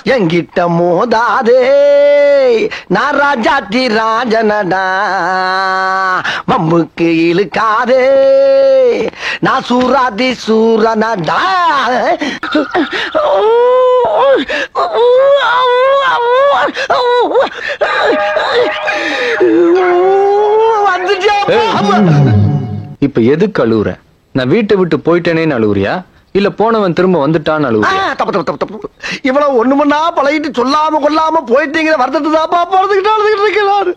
எங்கிட்ட மோதாதே நான் ராஜாத்தி ராஜனடா மம்புக்கு இழுக்காதே நான் சூராதி சூரனடா வந்துட்டே இப்ப எதுக்கு அழுவுற நான் வீட்டை விட்டு போயிட்டேனேன்னு அழுவுறியா இல்ல போனவன் திரும்ப வந்துட்டான்னு ஆ, அழுவுறியா தப்பு தப்பு தப்பு தப்பு இவ்வளவு ஒண்ணு மண்ணா பழகிட்டு சொல்லாம கொள்ளாம போயிட்டீங்கிற வருத்தத்தை தாப்பா போறதுக்கிட்ட அழுதுகிட்டு இருக்கேன் நானு.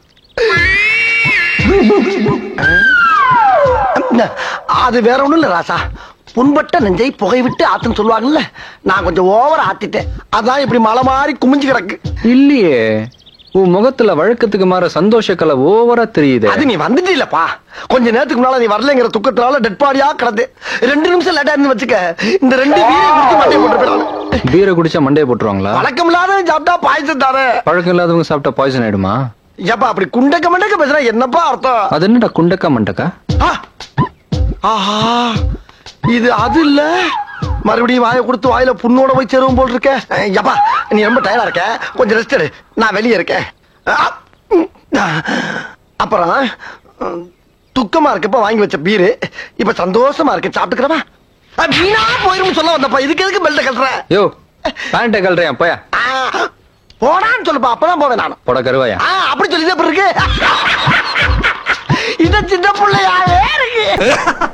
அது வேற ஒண்ணும் இல்ல ராசா புண்பட்ட நெஞ்சை புகை விட்டு ஆத்துன்னு சொல்லுவாங்கல்ல நான் கொஞ்சம் ஓவரா ஆத்திட்டேன் அதான் இப்படி மலை மாதிரி குமிஞ்சு கிடக்கு இல்லையே உன் முகத்துல வழக்கத்துக்கு மாற சந்தோஷ கலை ஓவரா தெரியுது அது நீ வந்துட்டீலப்பா கொஞ்ச நேரத்துக்கு முன்னால நீ வரலைங்கிற துக்கத்தினால டெட் பாடியா கிடந்து ரெண்டு நிமிஷம் லேட்டா இருந்து வச்சுக்க இந்த ரெண்டு வீரை குடிச்சு மண்டையை போட்டு போயிடாது பீரை குடிச்சா மண்டையை போட்டுருவாங்களா வழக்கம் இல்லாத சாப்பிட்டா பாயசம் தானே பழக்கம் இல்லாதவங்க சாப்பிட்டா பாய்சன் ஆயிடுமா ஏப்பா அப்படி குண்டக்க மண்டக்க பேசுனா என்னப்பா அர்த்தம் அது என்னடா குண்டக்கா மண்டக்கா ஆ! ஆஹா இது அது இல்ல மறுபடியும் வாயை கொடுத்து வாயில புண்ணோட போய் சேருவோம் போல் இருக்க ஏப்பா நீ ரொம்ப டயர்டா இருக்க கொஞ்சம் ரெஸ்ட் எடு நான் வெளியே இருக்கேன் ஆ! ம். அப்புறம் ம், துக்கமா இருக்கப்ப வாங்கி வச்ச பீரு இப்ப சந்தோஷமா இருக்கு சாப்பிட்டுக்கிறவா வீணா போயிரும் சொல்ல வந்தப்பா இதுக்கு எதுக்கு பெல்ட் கட்டுற யோ பேண்ட்டை கல்றேன் போயா ஆ, போடான்னு சொல்லுப்பா அப்பதான் போவேன் நானும் போட கருவாயா ஆ, அப்படி சொல்லி இருக்கு இத சின்ன பிள்ளையாவே இருக்கு